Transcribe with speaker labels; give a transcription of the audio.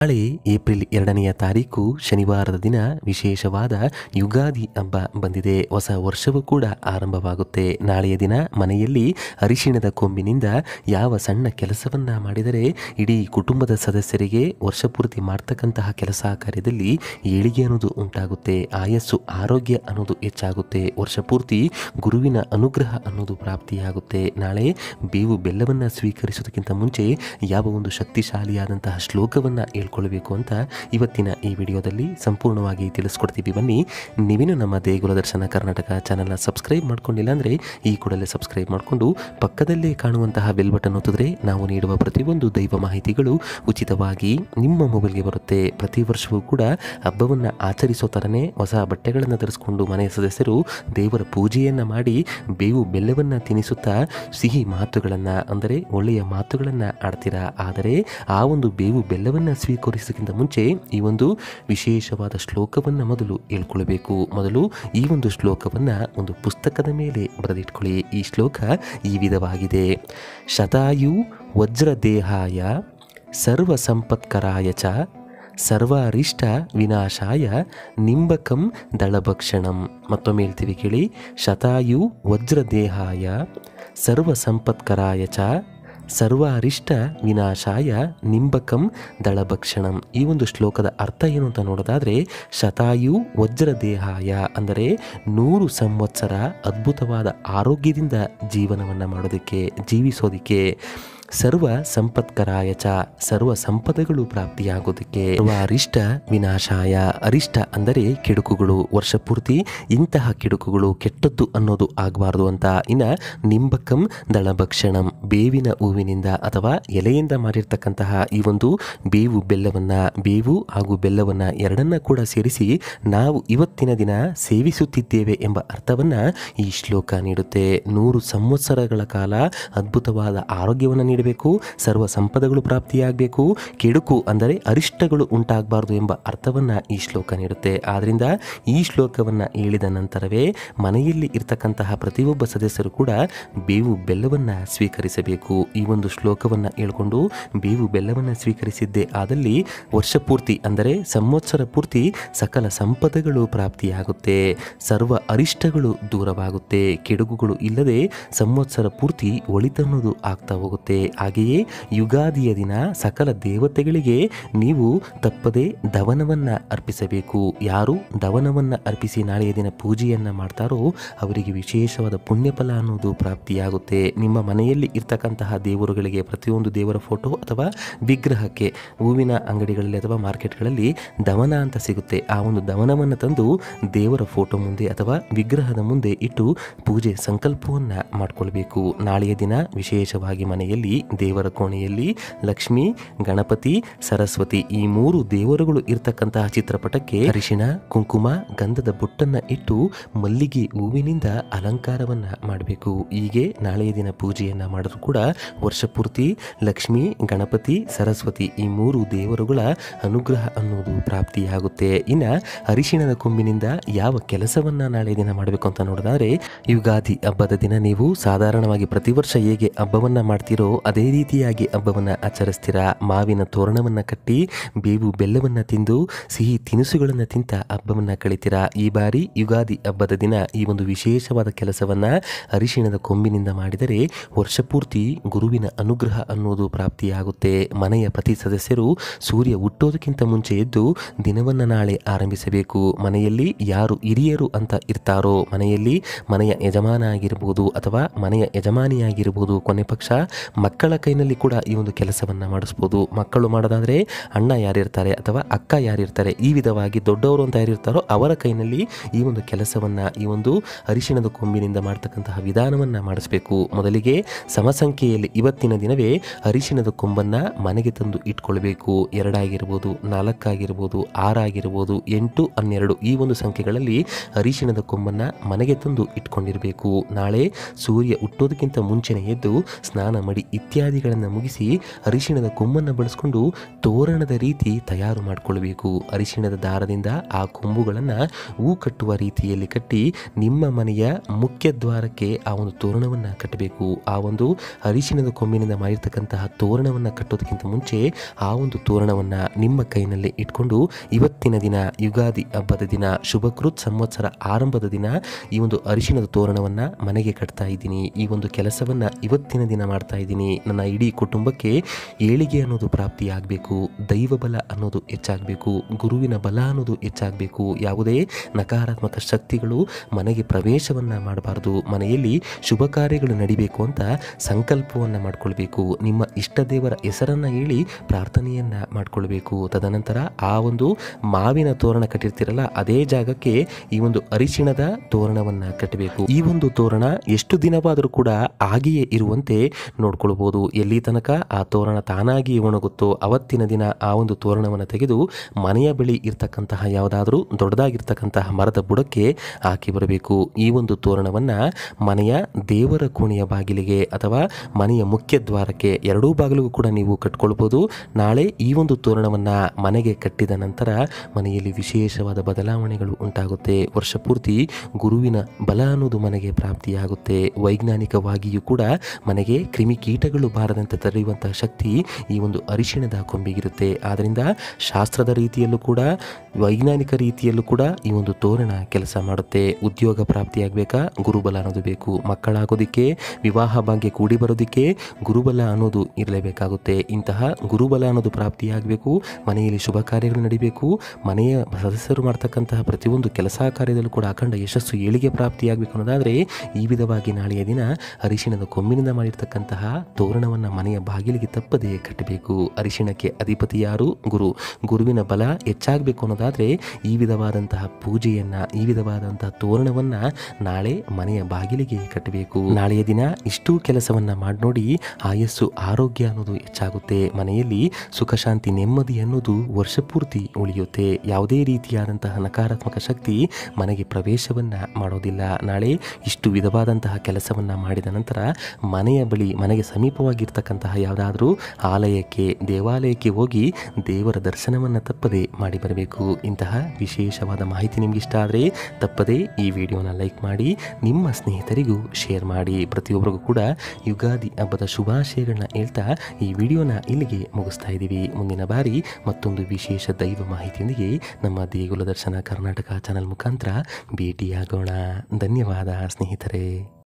Speaker 1: ನಾಳೆ ಏಪ್ರಿಲ್ ಎರಡನೆಯ ತಾರೀಕು ಶನಿವಾರದ ದಿನ ವಿಶೇಷವಾದ ಯುಗಾದಿ ಹಬ್ಬ ಬಂದಿದೆ ಹೊಸ ವರ್ಷವೂ ಕೂಡ ಆರಂಭವಾಗುತ್ತೆ ನಾಳೆಯ ದಿನ ಮನೆಯಲ್ಲಿ ಅರಿಶಿಣದ ಕೊಂಬಿನಿಂದ ಯಾವ ಸಣ್ಣ ಕೆಲಸವನ್ನ ಮಾಡಿದರೆ ಇಡೀ ಕುಟುಂಬದ ಸದಸ್ಯರಿಗೆ ವರ್ಷಪೂರ್ತಿ ಮಾಡ್ತಕ್ಕಂತಹ ಕೆಲಸ ಕಾರ್ಯದಲ್ಲಿ ಏಳಿಗೆ ಅನ್ನೋದು ಉಂಟಾಗುತ್ತೆ ಆಯಸ್ಸು ಆರೋಗ್ಯ ಅನ್ನೋದು ಹೆಚ್ಚಾಗುತ್ತೆ ವರ್ಷಪೂರ್ತಿ ಗುರುವಿನ ಅನುಗ್ರಹ ಅನ್ನೋದು ಪ್ರಾಪ್ತಿಯಾಗುತ್ತೆ ನಾಳೆ ಬೇವು ಬೆಲ್ಲವನ್ನು ಸ್ವೀಕರಿಸೋದಕ್ಕಿಂತ ಮುಂಚೆ ಯಾವ ಒಂದು ಶಕ್ತಿಶಾಲಿಯಾದಂತಹ ಶ್ಲೋಕವನ್ನು ಹೇಳ್ಕೊಳ್ಬೇಕು ಅಂತ ಇವತ್ತಿನ ಈ ವಿಡಿಯೋದಲ್ಲಿ ಸಂಪೂರ್ಣವಾಗಿ ತಿಳಿಸ್ಕೊಡ್ತೀವಿ ಬನ್ನಿ ನೀವೇನು ನಮ್ಮ ದೇಗುಲ ದರ್ಶನ ಕರ್ನಾಟಕ ಚಾನಲ್ನ ಸಬ್ಸ್ಕ್ರೈಬ್ ಮಾಡ್ಕೊಂಡಿಲ್ಲ ಅಂದರೆ ಈ ಕೂಡಲೇ ಸಬ್ಸ್ಕ್ರೈಬ್ ಮಾಡಿಕೊಂಡು ಪಕ್ಕದಲ್ಲೇ ಕಾಣುವಂತಹ ಬೆಲ್ ಬಟನ್ ಒತ್ತಿದ್ರೆ ನಾವು ನೀಡುವ ಪ್ರತಿಯೊಂದು ದೈವ ಮಾಹಿತಿಗಳು ಉಚಿತವಾಗಿ ನಿಮ್ಮ ಮೊಬೈಲ್ಗೆ ಬರುತ್ತೆ ಪ್ರತಿ ವರ್ಷವೂ ಕೂಡ ಹಬ್ಬವನ್ನು ಆಚರಿಸೋ ಥರನೇ ಹೊಸ ಬಟ್ಟೆಗಳನ್ನು ಧರಿಸ್ಕೊಂಡು ಮನೆಯ ಸದಸ್ಯರು ದೇವರ ಪೂಜೆಯನ್ನು ಮಾಡಿ ಬೇವು ಬೆಲ್ಲವನ್ನು ತಿನ್ನಿಸುತ್ತಾ ಸಿಹಿ ಮಾತುಗಳನ್ನು ಅಂದರೆ ಒಳ್ಳೆಯ ಮಾತುಗಳನ್ನು ಆಡ್ತೀರಾ ಆದರೆ ಆ ಒಂದು ಬೇವು ಬೆಲ್ಲವನ್ನು ಸ್ವೀಕರಿಸೋಕ್ಕಿಂತ ಮುಂಚೆ ಈ ಒಂದು ವಿಶೇಷವಾದ ಶ್ಲೋಕವನ್ನು ಮೊದಲು ಹೇಳ್ಕೊಳ್ಬೇಕು ಮೊದಲು ಈ ಒಂದು ಶ್ಲೋಕವನ್ನು ಒಂದು ಪುಸ್ತಕದ ಮೇಲೆ ಬರೆದಿಟ್ಕೊಳ್ಳಿ ಈ ಶ್ಲೋಕ ಈ ವಿಧವಾಗಿದೆ ಶತಾಯು ವಜ್ರದೇಹಾಯ ಸರ್ವ ಸಂಪತ್ಕರಾಯ ಚ ಸರ್ವಾರಿಷ್ಟ ವಿನಾಶಾಯ ನಿಂಬಕಂ ದಳಭಕ್ಷಣಂ ಮತ್ತೊಮ್ಮೆ ಹೇಳ್ತೀವಿ ಕೇಳಿ ಶತಾಯು ವಜ್ರದೇಹಾಯ ಸರ್ವ ಸಂಪತ್ಕರಾಯ ಚ ಸರ್ವಾರಿಷ್ಟ ವಿನಾಶಾಯ ನಿಂಬಕಂ ದಳಭಕ್ಷಣಂ ಈ ಒಂದು ಶ್ಲೋಕದ ಅರ್ಥ ಏನು ಅಂತ ನೋಡೋದಾದರೆ ಶತಾಯು ವಜ್ರದೇಹಾಯ ಅಂದರೆ ನೂರು ಸಂವತ್ಸರ ಅದ್ಭುತವಾದ ಆರೋಗ್ಯದಿಂದ ಜೀವನವನ್ನು ಮಾಡೋದಕ್ಕೆ ಜೀವಿಸೋದಕ್ಕೆ ಸರ್ವ ಸಂಪತ್ಕರಾಯ ಚ ಸರ್ವ ಸಂಪದಗಳು ಪ್ರಾಪ್ತಿಯಾಗೋದಕ್ಕೆ ಸರ್ವ ಅರಿಷ್ಟ ವಿನಾಶಾಯ ಅರಿಷ್ಟ ಅಂದರೆ ಕೆಡುಕುಗಳು ವರ್ಷಪೂರ್ತಿ ಇಂತಹ ಕೆಡುಕುಗಳು ಕೆಟ್ಟದ್ದು ಅನ್ನೋದು ಆಗಬಾರ್ದು ಅಂತ ಇನ್ನು ನಿಂಬಕಂ ದಳಭಕ್ಷಣಂ ಬೇವಿನ ಹೂವಿನಿಂದ ಅಥವಾ ಎಲೆಯಿಂದ ಮಾಡಿರ್ತಕ್ಕಂತಹ ಈ ಒಂದು ಬೇವು ಬೆಲ್ಲವನ್ನು ಬೇವು ಹಾಗೂ ಬೆಲ್ಲವನ್ನು ಎರಡನ್ನ ಕೂಡ ಸೇರಿಸಿ ನಾವು ಇವತ್ತಿನ ದಿನ ಸೇವಿಸುತ್ತಿದ್ದೇವೆ ಎಂಬ ಅರ್ಥವನ್ನು ಈ ಶ್ಲೋಕ ನೀಡುತ್ತೆ ನೂರು ಸಂವತ್ಸರಗಳ ಕಾಲ ಅದ್ಭುತವಾದ ಆರೋಗ್ಯವನ್ನು ನೀಡಬೇಕು ಸರ್ವ ಸಂಪದಗಳು ಪ್ರಾಪ್ತಿಯಾಗಬೇಕು ಕೆಡುಕು ಅಂದರೆ ಅರಿಷ್ಟಗಳು ಉಂಟಾಗಬಾರ್ದು ಎಂಬ ಅರ್ಥವನ್ನು ಈ ಶ್ಲೋಕ ನೀಡುತ್ತೆ ಆದ್ದರಿಂದ ಈ ಶ್ಲೋಕವನ್ನು ಹೇಳಿದ ನಂತರವೇ ಮನೆಯಲ್ಲಿ ಇರ್ತಕ್ಕಂತಹ ಪ್ರತಿಯೊಬ್ಬ ಸದಸ್ಯರು ಕೂಡ ಬೇವು ಬೆಲ್ಲವನ್ನು ಸ್ವೀಕರಿಸಬೇಕು ಈ ಒಂದು ಶ್ಲೋಕವನ್ನು ಹೇಳ್ಕೊಂಡು ಬೇವು ಬೆಲ್ಲವನ್ನು ಸ್ವೀಕರಿಸಿದ್ದೇ ಆದಲ್ಲಿ ವರ್ಷ ಪೂರ್ತಿ ಅಂದರೆ ಸಂವತ್ಸರ ಪೂರ್ತಿ ಸಕಲ ಸಂಪದಗಳು ಪ್ರಾಪ್ತಿಯಾಗುತ್ತೆ ಸರ್ವ ಅರಿಷ್ಟಗಳು ದೂರವಾಗುತ್ತೆ ಕೆಡುಕುಗಳು ಇಲ್ಲದೆ ಸಂವತ್ಸರ ಪೂರ್ತಿ ಒಳಿತನ್ನೋದು ಆಗ್ತಾ ಹೋಗುತ್ತೆ ಹಾಗೆಯೇ ಯುಗಾದಿಯ ದಿನ ಸಕಲ ದೇವತೆಗಳಿಗೆ ನೀವು ತಪ್ಪದೆ ದವನವನ್ನು ಅರ್ಪಿಸಬೇಕು ಯಾರು ದವನವನ್ನು ಅರ್ಪಿಸಿ ನಾಳೆಯ ದಿನ ಪೂಜೆಯನ್ನು ಮಾಡ್ತಾರೋ ಅವರಿಗೆ ವಿಶೇಷವಾದ ಪುಣ್ಯಫಲ ಅನ್ನೋದು ಪ್ರಾಪ್ತಿಯಾಗುತ್ತೆ ನಿಮ್ಮ ಮನೆಯಲ್ಲಿ ಇರ್ತಕ್ಕಂತಹ ದೇವರುಗಳಿಗೆ ಪ್ರತಿಯೊಂದು ದೇವರ ಫೋಟೋ ಅಥವಾ ವಿಗ್ರಹಕ್ಕೆ ಹೂವಿನ ಅಂಗಡಿಗಳಲ್ಲಿ ಅಥವಾ ಮಾರ್ಕೆಟ್ಗಳಲ್ಲಿ ದವನ ಅಂತ ಸಿಗುತ್ತೆ ಆ ಒಂದು ದವನವನ್ನು ತಂದು ದೇವರ ಫೋಟೋ ಮುಂದೆ ಅಥವಾ ವಿಗ್ರಹದ ಮುಂದೆ ಇಟ್ಟು ಪೂಜೆ ಸಂಕಲ್ಪವನ್ನು ಮಾಡಿಕೊಳ್ಬೇಕು ನಾಳೆಯ ದಿನ ವಿಶೇಷವಾಗಿ ಮನೆಯಲ್ಲಿ ದೇವರ ಕೋಣೆಯಲ್ಲಿ ಲಕ್ಷ್ಮಿ ಗಣಪತಿ ಸರಸ್ವತಿ ಈ ಮೂರು ದೇವರುಗಳು ಇರ್ತಕ್ಕಂತಹ ಚಿತ್ರಪಟಕ್ಕೆ ಅರಿಶಿಣ ಕುಂಕುಮ ಗಂಧದ ಬೊಟ್ಟನ್ನ ಇಟ್ಟು ಮಲ್ಲಿಗೆ ಹೂವಿನಿಂದ ಅಲಂಕಾರವನ್ನ ಮಾಡಬೇಕು ಹೀಗೆ ನಾಳೆಯ ದಿನ ಪೂಜೆಯನ್ನ ಮಾಡಿದ್ರು ಕೂಡ ವರ್ಷ ಪೂರ್ತಿ ಲಕ್ಷ್ಮಿ ಗಣಪತಿ ಸರಸ್ವತಿ ಈ ಮೂರು ದೇವರುಗಳ ಅನುಗ್ರಹ ಅನ್ನೋದು ಪ್ರಾಪ್ತಿಯಾಗುತ್ತೆ ಇನ್ನ ಅರಿಶಿಣದ ಕೊಂಬಿನಿಂದ ಯಾವ ಕೆಲಸವನ್ನ ನಾಳೆ ದಿನ ಮಾಡಬೇಕು ಅಂತ ನೋಡಿದ್ರೆ ಯುಗಾದಿ ಹಬ್ಬದ ದಿನ ನೀವು ಸಾಧಾರಣವಾಗಿ ಪ್ರತಿ ವರ್ಷ ಹೇಗೆ ಹಬ್ಬವನ್ನ ಮಾಡ್ತೀರೋ ಅದೇ ರೀತಿಯಾಗಿ ಹಬ್ಬವನ್ನ ಆಚರಿಸ್ತೀರಾ ಮಾವಿನ ತೋರಣವನ್ನ ಕಟ್ಟಿ ಬೇವು ಬೆಲ್ಲವನ್ನ ತಿಂದು ಸಿಹಿ ತಿನಿಸುಗಳನ್ನ ತಿಂತ ಹಬ್ಬವನ್ನ ಕಳಿತೀರಾ ಈ ಬಾರಿ ಯುಗಾದಿ ಹಬ್ಬದ ದಿನ ಈ ಒಂದು ವಿಶೇಷವಾದ ಕೆಲಸವನ್ನ ಅರಿಶಿಣದ ಕೊಂಬಿನಿಂದ ಮಾಡಿದರೆ ವರ್ಷ ಪೂರ್ತಿ ಗುರುವಿನ ಅನುಗ್ರಹ ಅನ್ನೋದು ಪ್ರಾಪ್ತಿಯಾಗುತ್ತೆ ಮನೆಯ ಪ್ರತಿ ಸದಸ್ಯರು ಸೂರ್ಯ ಹುಟ್ಟೋದಕ್ಕಿಂತ ಮುಂಚೆ ಎದ್ದು ದಿನವನ್ನ ನಾಳೆ ಆರಂಭಿಸಬೇಕು ಮನೆಯಲ್ಲಿ ಯಾರು ಹಿರಿಯರು ಅಂತ ಇರ್ತಾರೋ ಮನೆಯಲ್ಲಿ ಮನೆಯ ಯಜಮಾನ ಆಗಿರ್ಬೋದು ಅಥವಾ ಮನೆಯ ಯಜಮಾನಿಯಾಗಿರ್ಬೋದು ಕೊನೆ ಪಕ್ಷ ಮಕ್ಕಳ ಕೈನಲ್ಲಿ ಕೂಡ ಈ ಒಂದು ಕೆಲಸವನ್ನ ಮಾಡಿಸ್ಬೋದು ಮಕ್ಕಳು ಮಾಡೋದಾದ್ರೆ ಅಣ್ಣ ಯಾರಿರ್ತಾರೆ ಅಥವಾ ಅಕ್ಕ ಯಾರಿರ್ತಾರೆ ಈ ವಿಧವಾಗಿ ದೊಡ್ಡವರು ಅಂತ ಯಾರಿರ್ತಾರೋ ಅವರ ಕೈನಲ್ಲಿ ಈ ಒಂದು ಕೆಲಸವನ್ನ ಈ ಒಂದು ಅರಿಶಿಣದ ಕೊಂಬಿನಿಂದ ಮಾಡ್ತಕ್ಕಂತಹ ವಿಧಾನವನ್ನ ಮಾಡಿಸ್ಬೇಕು ಮೊದಲಿಗೆ ಸಮಸಂಖ್ಯೆಯಲ್ಲಿ ಇವತ್ತಿನ ದಿನವೇ ಅರಿಶಿಣದ ಕೊಂಬನ್ನ ಮನೆಗೆ ತಂದು ಇಟ್ಕೊಳ್ಬೇಕು ಎರಡಾಗಿರ್ಬೋದು ನಾಲ್ಕಾಗಿರ್ಬೋದು ಆರಾಗಿರ್ಬೋದು ಎಂಟು ಹನ್ನೆರಡು ಈ ಒಂದು ಸಂಖ್ಯೆಗಳಲ್ಲಿ ಅರಿಶಿಣದ ಕೊಂಬನ್ನ ಮನೆಗೆ ತಂದು ಇಟ್ಕೊಂಡಿರಬೇಕು ನಾಳೆ ಸೂರ್ಯ ಹುಟ್ಟೋದಕ್ಕಿಂತ ಮುಂಚೆನೆ ಎದ್ದು ಸ್ನಾನ ಮಾಡಿ ಇದ್ದ ಇತ್ಯಾದಿಗಳನ್ನು ಮುಗಿಸಿ ಅರಿಶಿಣದ ಕೊಂಬನ್ನು ಬಳಸ್ಕೊಂಡು ತೋರಣದ ರೀತಿ ತಯಾರು ಮಾಡಿಕೊಳ್ಬೇಕು ಅರಿಶಿಣದ ದಾರದಿಂದ ಆ ಕೊಂಬುಗಳನ್ನು ಹೂ ಕಟ್ಟುವ ರೀತಿಯಲ್ಲಿ ಕಟ್ಟಿ ನಿಮ್ಮ ಮನೆಯ ಮುಖ್ಯ ದ್ವಾರಕ್ಕೆ ಆ ಒಂದು ತೋರಣವನ್ನು ಕಟ್ಟಬೇಕು ಆ ಒಂದು ಅರಿಶಿಣದ ಕೊಂಬಿನಿಂದ ಮಾಡಿರ್ತಕ್ಕಂತಹ ತೋರಣವನ್ನು ಕಟ್ಟೋದಕ್ಕಿಂತ ಮುಂಚೆ ಆ ಒಂದು ತೋರಣವನ್ನು ನಿಮ್ಮ ಕೈನಲ್ಲಿ ಇಟ್ಕೊಂಡು ಇವತ್ತಿನ ದಿನ ಯುಗಾದಿ ಹಬ್ಬದ ದಿನ ಶುಭಕೃತ್ ಸಂವತ್ಸರ ಆರಂಭದ ದಿನ ಈ ಒಂದು ಅರಿಶಿಣದ ತೋರಣವನ್ನು ಮನೆಗೆ ಕಟ್ತಾ ಇದ್ದೀನಿ ಈ ಒಂದು ಕೆಲಸವನ್ನು ಇವತ್ತಿನ ದಿನ ಮಾಡ್ತಾ ಇದ್ದೀನಿ ನನ್ನ ಇಡೀ ಕುಟುಂಬಕ್ಕೆ ಏಳಿಗೆ ಅನ್ನೋದು ಪ್ರಾಪ್ತಿಯಾಗಬೇಕು ದೈವ ಬಲ ಅನ್ನೋದು ಹೆಚ್ಚಾಗಬೇಕು ಗುರುವಿನ ಬಲ ಅನ್ನೋದು ಹೆಚ್ಚಾಗಬೇಕು ಯಾವುದೇ ನಕಾರಾತ್ಮಕ ಶಕ್ತಿಗಳು ಮನೆಗೆ ಪ್ರವೇಶವನ್ನು ಮಾಡಬಾರ್ದು ಮನೆಯಲ್ಲಿ ಶುಭ ಕಾರ್ಯಗಳು ನಡಿಬೇಕು ಅಂತ ಸಂಕಲ್ಪವನ್ನು ಮಾಡ್ಕೊಳ್ಬೇಕು ನಿಮ್ಮ ಇಷ್ಟ ದೇವರ ಹೆಸರನ್ನು ಹೇಳಿ ಪ್ರಾರ್ಥನೆಯನ್ನು ಮಾಡ್ಕೊಳ್ಬೇಕು ತದನಂತರ ಆ ಒಂದು ಮಾವಿನ ತೋರಣ ಕಟ್ಟಿರ್ತೀರಲ್ಲ ಅದೇ ಜಾಗಕ್ಕೆ ಈ ಒಂದು ಅರಿಶಿಣದ ತೋರಣವನ್ನು ಕಟ್ಟಬೇಕು ಈ ಒಂದು ತೋರಣ ಎಷ್ಟು ದಿನವಾದರೂ ಕೂಡ ಹಾಗೆಯೇ ಇರುವಂತೆ ನೋಡ್ಕೊಳ್ಬೋದು ಎಲ್ಲಿ ತನಕ ಆ ತೋರಣ ತಾನಾಗಿ ಒಣಗುತ್ತೋ ಅವತ್ತಿನ ದಿನ ಆ ಒಂದು ತೋರಣವನ್ನು ತೆಗೆದು ಮನೆಯ ಬಳಿ ಇರ್ತಕ್ಕಂತಹ ಯಾವುದಾದ್ರೂ ದೊಡ್ಡದಾಗಿರ್ತಕ್ಕಂತಹ ಮರದ ಬುಡಕ್ಕೆ ಹಾಕಿ ಬರಬೇಕು ಈ ಒಂದು ತೋರಣವನ್ನು ಮನೆಯ ದೇವರ ಕೋಣೆಯ ಬಾಗಿಲಿಗೆ ಅಥವಾ ಮನೆಯ ಮುಖ್ಯ ದ್ವಾರಕ್ಕೆ ಎರಡೂ ಬಾಗಿಲಿಗೂ ಕೂಡ ನೀವು ಕಟ್ಕೊಳ್ಬೋದು ನಾಳೆ ಈ ಒಂದು ತೋರಣವನ್ನು ಮನೆಗೆ ಕಟ್ಟಿದ ನಂತರ ಮನೆಯಲ್ಲಿ ವಿಶೇಷವಾದ ಬದಲಾವಣೆಗಳು ಉಂಟಾಗುತ್ತೆ ವರ್ಷ ಪೂರ್ತಿ ಗುರುವಿನ ಬಲ ಅನ್ನೋದು ಮನೆಗೆ ಪ್ರಾಪ್ತಿಯಾಗುತ್ತೆ ವೈಜ್ಞಾನಿಕವಾಗಿಯೂ ಕೂಡ ಮನೆಗೆ ಕ್ರಿಮಿಕೀಟಗಳು ಬಾರದಂತೆ ತಡೆಯುವಂತಹ ಶಕ್ತಿ ಈ ಒಂದು ಅರಿಶಿಣದ ಕೊಂಬಿಗಿರುತ್ತೆ ಆದ್ದರಿಂದ ಶಾಸ್ತ್ರದ ರೀತಿಯಲ್ಲೂ ಕೂಡ ವೈಜ್ಞಾನಿಕ ರೀತಿಯಲ್ಲೂ ಕೂಡ ಈ ಒಂದು ತೋರಣ ಕೆಲಸ ಮಾಡುತ್ತೆ ಉದ್ಯೋಗ ಪ್ರಾಪ್ತಿಯಾಗಬೇಕಾ ಗುರುಬಲ ಅನ್ನೋದು ಬೇಕು ಮಕ್ಕಳಾಗೋದಕ್ಕೆ ವಿವಾಹ ಭಾಗ್ಯ ಕೂಡಿ ಬರೋದಕ್ಕೆ ಗುರುಬಲ ಅನ್ನೋದು ಇರಲೇಬೇಕಾಗುತ್ತೆ ಇಂತಹ ಗುರುಬಲ ಅನ್ನೋದು ಪ್ರಾಪ್ತಿಯಾಗಬೇಕು ಮನೆಯಲ್ಲಿ ಶುಭ ಕಾರ್ಯಗಳು ನಡಿಬೇಕು ಮನೆಯ ಸದಸ್ಯರು ಮಾಡ್ತಕ್ಕಂತಹ ಪ್ರತಿಯೊಂದು ಕೆಲಸ ಕಾರ್ಯದಲ್ಲೂ ಕೂಡ ಅಖಂಡ ಯಶಸ್ಸು ಏಳಿಗೆ ಪ್ರಾಪ್ತಿಯಾಗಬೇಕು ಅನ್ನೋದಾದರೆ ಈ ವಿಧವಾಗಿ ನಾಳೆಯ ದಿನ ಅರಿಶಿಣದ ಕೊಂಬಿನಿಂದ ಮಾಡಿರ್ತಕ್ಕಂತಹ ತೋರಣವನ್ನು ಮನೆಯ ಬಾಗಿಲಿಗೆ ತಪ್ಪದೆ ಕಟ್ಟಬೇಕು ಅರಿಶಿಣಕ್ಕೆ ಅಧಿಪತಿ ಯಾರು ಗುರು ಗುರುವಿನ ಬಲ ಹೆಚ್ಚಾಗಬೇಕು ಅನ್ನೋದಾದರೆ ಈ ವಿಧವಾದಂತಹ ಪೂಜೆಯನ್ನು ಈ ವಿಧವಾದಂತಹ ತೋರಣವನ್ನು ನಾಳೆ ಮನೆಯ ಬಾಗಿಲಿಗೆ ಕಟ್ಟಬೇಕು ನಾಳೆಯ ದಿನ ಇಷ್ಟು ಕೆಲಸವನ್ನ ಮಾಡಿ ನೋಡಿ ಆಯಸ್ಸು ಆರೋಗ್ಯ ಅನ್ನೋದು ಹೆಚ್ಚಾಗುತ್ತೆ ಮನೆಯಲ್ಲಿ ಸುಖ ಶಾಂತಿ ನೆಮ್ಮದಿ ಅನ್ನೋದು ವರ್ಷ ಪೂರ್ತಿ ಉಳಿಯುತ್ತೆ ಯಾವುದೇ ರೀತಿಯಾದಂತಹ ನಕಾರಾತ್ಮಕ ಶಕ್ತಿ ಮನೆಗೆ ಪ್ರವೇಶವನ್ನ ಮಾಡೋದಿಲ್ಲ ನಾಳೆ ಇಷ್ಟು ವಿಧವಾದಂತಹ ಕೆಲಸವನ್ನ ಮಾಡಿದ ನಂತರ ಮನೆಯ ಬಳಿ ಮನೆಗೆ ಸಮೀಪವಾಗಿರ್ತಕ್ಕಂತಹ ಯಾವುದಾದ್ರೂ ಆಲಯಕ್ಕೆ ದೇವಾಲಯಕ್ಕೆ ಹೋಗಿ ದೇವರ ದರ್ಶನವನ್ನು ತಪ್ಪದೆ ಮಾಡಿ ಬರಬೇಕು ಇಂತಹ ವಿಶೇಷವಾದ ಮಾಹಿತಿ ನಿಮ್ಗೆ ಇಷ್ಟ ಆದರೆ ತಪ್ಪದೆ ಈ ವಿಡಿಯೋನ ಲೈಕ್ ಮಾಡಿ ನಿಮ್ಮ ಸ್ನೇಹಿತರಿಗೂ ಶೇರ್ ಮಾಡಿ ಪ್ರತಿಯೊಬ್ಬರಿಗೂ ಕೂಡ ಯುಗಾದಿ ಹಬ್ಬದ ಶುಭಾಶಯಗಳನ್ನ ಹೇಳ್ತಾ ಈ ವಿಡಿಯೋನ ಇಲ್ಲಿಗೆ ಮುಗಿಸ್ತಾ ಇದ್ದೀವಿ ಮುಂದಿನ ಬಾರಿ ಮತ್ತೊಂದು ವಿಶೇಷ ದೈವ ಮಾಹಿತಿಯೊಂದಿಗೆ ನಮ್ಮ ದೇಗುಲ ದರ್ಶನ ಕರ್ನಾಟಕ ಚಾನಲ್ ಮುಖಾಂತರ ಭೇಟಿಯಾಗೋಣ ಧನ್ಯವಾದ ಸ್ನೇಹಿತರೆ